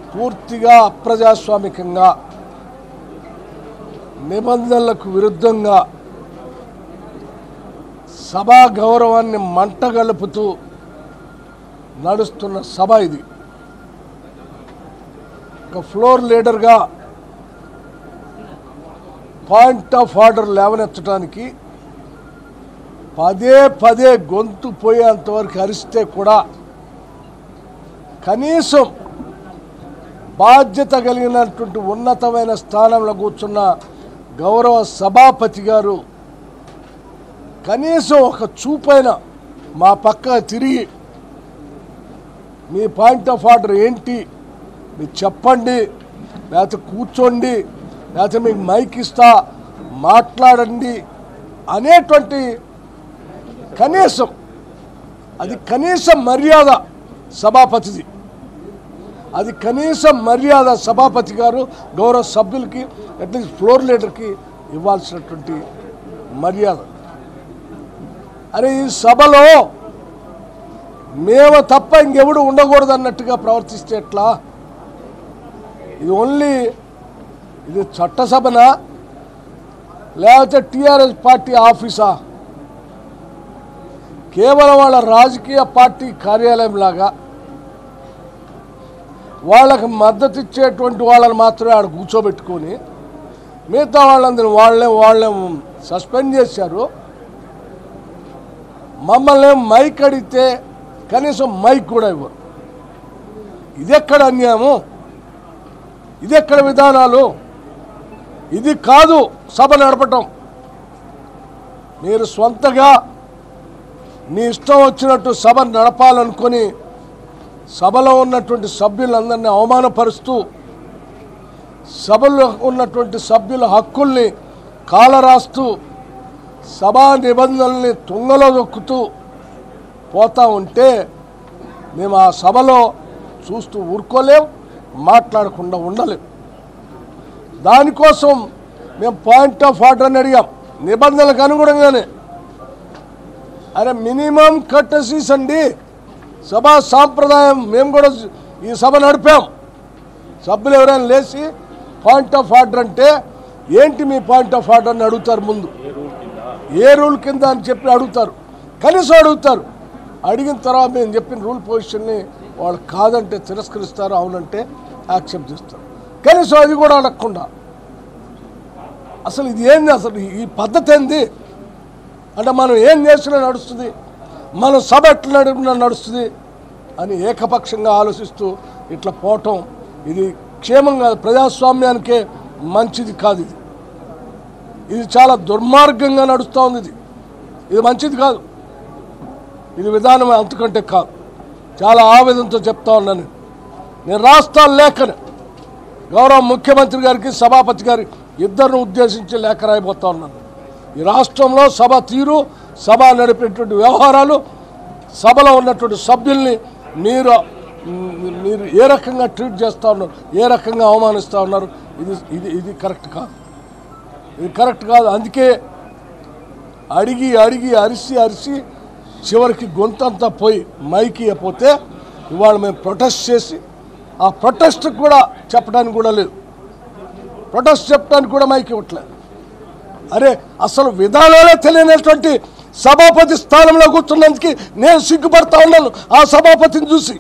పూర్తిగా అప్రజాస్వామికంగా నిబంధనలకు విరుద్ధంగా సభా గౌరవాన్ని మంటగలుపుతూ నడుస్తున్న సభ ఇది ఒక ఫ్లోర్ లీడర్గా పాయింట్ ఆఫ్ ఆర్డర్ లేవనెత్తడానికి పదే పదే గొంతు పోయేంతవరకు అరిస్తే కూడా కనీసం బాధ్యత కలిగినటువంటి ఉన్నతమైన స్థానంలో కూర్చున్న గౌరవ సభాపతి గారు కనీసం ఒక చూపైన మా పక్క తిరిగి మీ పాయింట్ ఆఫ్ ఆర్డర్ ఏంటి మీరు చెప్పండి లేకపోతే కూర్చోండి లేకపోతే మీకు మైక్ ఇస్తా మాట్లాడండి అనేటువంటి కనీసం అది కనీస మర్యాద సభాపతిది అది కనీస మర్యాద సభాపతి గారు గౌరవ సభ్యులకి అట్లీస్ట్ ఫ్లోర్ లీడర్కి ఇవ్వాల్సినటువంటి మర్యాద అరే ఈ సభలో మేము తప్ప ఇంకెవడు ఉండకూడదు అన్నట్టుగా ప్రవర్తిస్తే ఎట్లా ఇది ఓన్లీ ఇది చట్టసభనా లేకపోతే టీఆర్ఎస్ పార్టీ ఆఫీసా కేవలం వాళ్ళ రాజకీయ పార్టీ కార్యాలయం లాగా వాళ్ళకి మద్దతు ఇచ్చేటువంటి వాళ్ళని మాత్రమే ఆడ కూర్చోబెట్టుకొని మిగతా వాళ్ళందరినీ వాళ్ళే వాళ్ళే సస్పెండ్ చేశారు మమ్మల్ని మైక్ అడిగితే కనీసం మైక్ కూడా ఇవ్వరు ఇది ఎక్కడ అన్యాయము ఇది ఎక్కడ విధానాలు ఇది కాదు సభ నడపటం మీరు స్వంతగా మీ ఇష్టం వచ్చినట్టు సభ నడపాలనుకొని సభలో ఉన్నటువంటి సభ్యులందరినీ అవమానపరుస్తూ సభలో ఉన్నటువంటి సభ్యుల హక్కుల్ని కాలరాస్తూ సభా నిబంధనల్ని తుంగలో దొక్కుతూ పోతా ఉంటే మేము ఆ సభలో చూస్తూ ఊరుకోలేం మాట్లాడకుండా ఉండలేం దానికోసం మేము పాయింట్ ఆఫ్ ఆర్డర్ అని అడిగాం నిబంధనలకు అనుగుణంగానే అరే మినిమం కట్టసీస్ అండి సభా సాంప్రదాయం మేము కూడా ఈ సభ నడిపాం సభ్యులు ఎవరైనా లేచి పాయింట్ ఆఫ్ ఆర్డర్ అంటే ఏంటి మీ పాయింట్ ఆఫ్ ఆర్డర్ అని అడుగుతారు ముందు ఏ రూల్ కింద అని చెప్పి అడుగుతారు కనీసం అడుగుతారు అడిగిన తర్వాత మేము చెప్పిన రూల్ పొజిషన్ని వాళ్ళు కాదంటే తిరస్కరిస్తారు అవునంటే యాక్సెప్ట్ చేస్తారు కనీసం అది కూడా అడగకుండా అసలు ఇది ఏంది అసలు ఈ పద్ధతి ఏంది అంటే మనం ఏం చేసినా నడుస్తుంది మనం సభ ఎట్లా నడిపినా నడుస్తుంది అని ఏకపక్షంగా ఆలోచిస్తూ ఇట్లా పోవటం ఇది క్షేమంగా ప్రజాస్వామ్యానికే మంచిది కాదు ఇది ఇది చాలా దుర్మార్గంగా నడుస్తూ ఉంది ఇది ఇది మంచిది కాదు ఇది విధానం అంతకంటే కాదు చాలా ఆవేదనతో చెప్తా ఉన్నాను నేను. నేను రాస్తాను లేఖను గౌరవ ముఖ్యమంత్రి గారికి సభాపతి గారి ఇద్దరిని ఉద్దేశించి లేఖ రాయబోతా ఉన్నాను ఈ రాష్ట్రంలో సభ తీరు సభ నడిపేటువంటి వ్యవహారాలు సభలో ఉన్నటువంటి సభ్యుల్ని మీరు మీరు ఏ రకంగా ట్రీట్ చేస్తూ ఉన్నారు ఏ రకంగా అవమానిస్తూ ఉన్నారు ఇది ఇది ఇది కరెక్ట్ కాదు ఇది కరెక్ట్ కాదు అందుకే అడిగి అడిగి అరిసి అరిసి చివరికి గొంతంతా పోయి మైకి పోతే ఇవాళ మేము ప్రొటెస్ట్ చేసి ఆ ప్రొటెస్ట్ కూడా చెప్పడానికి కూడా లేదు ప్రొటెస్ట్ చెప్పడానికి కూడా మైకి ఇవ్వట్లేదు అరే అసలు విధానాలే తెలియనటువంటి సభాపతి స్థానంలో కూర్చున్నందుకు నేను సిగ్గుపడతా ఉన్నాను ఆ సభాపతిని చూసి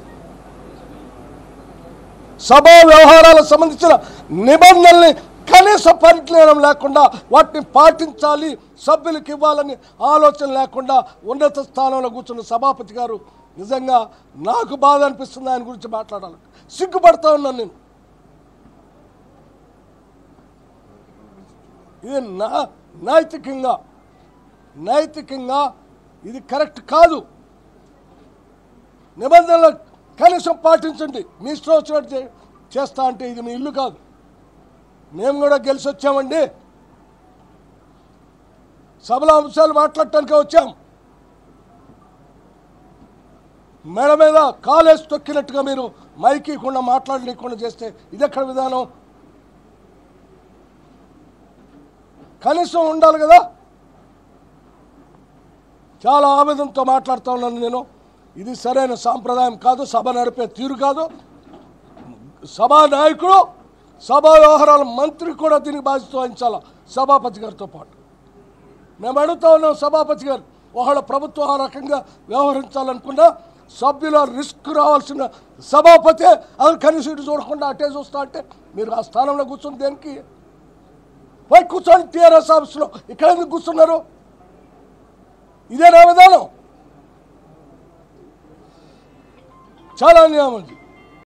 సభా వ్యవహారాలకు సంబంధించిన నిబంధనల్ని కనీస పరిజ్ఞానం లేకుండా వాటిని పాటించాలి సభ్యులకు ఇవ్వాలని ఆలోచన లేకుండా ఉన్నత స్థానంలో కూర్చున్న సభాపతి గారు నిజంగా నాకు బాధ అనిపిస్తుంది ఆయన గురించి మాట్లాడాలి సిగ్గుపడతా ఉన్నాను నేను ఇది నా నైతికంగా నైతికంగా ఇది కరెక్ట్ కాదు నిబంధనలు కనీసం పాటించండి మీ ఇష్టం వచ్చినట్టు చే- చేస్తా అంటే ఇది మీ ఇల్లు కాదు మేము కూడా గెలిచి వచ్చామండి సభలో అంశాలు మాట్లాడటానికే వచ్చాం మెడ మీద కాలేసి తొక్కినట్టుగా మీరు మైక్ ఇవ్వకుండా మాట్లాడలేకుండా చేస్తే ఇది ఎక్కడ విధానం కనీసం ఉండాలి కదా చాలా ఆవేదనతో మాట్లాడుతూ ఉన్నాను నేను ఇది సరైన సాంప్రదాయం కాదు సభ నడిపే తీరు కాదు సభా నాయకుడు సభా వ్యవహారాల మంత్రి కూడా దీనికి బాధ్యత వహించాలా సభాపతి గారితో పాటు మేము అడుగుతా ఉన్నాం సభాపతి గారు ఒకళ్ళ ప్రభుత్వం ఆ రకంగా వ్యవహరించాలనుకున్నా సభ్యుల రిస్క్ రావాల్సిన సభాపతి అది కనీసం ఇటు చూడకుండా అటే చూస్తా అంటే మీరు ఆ స్థానంలో కూర్చుని దేనికి పోయి కూర్చొని టీఆర్ఎస్ ఆఫీస్లో ఇక్కడ ఎందుకు కూర్చున్నారు ఇదే నా విధానం చాలా అన్యాయం అది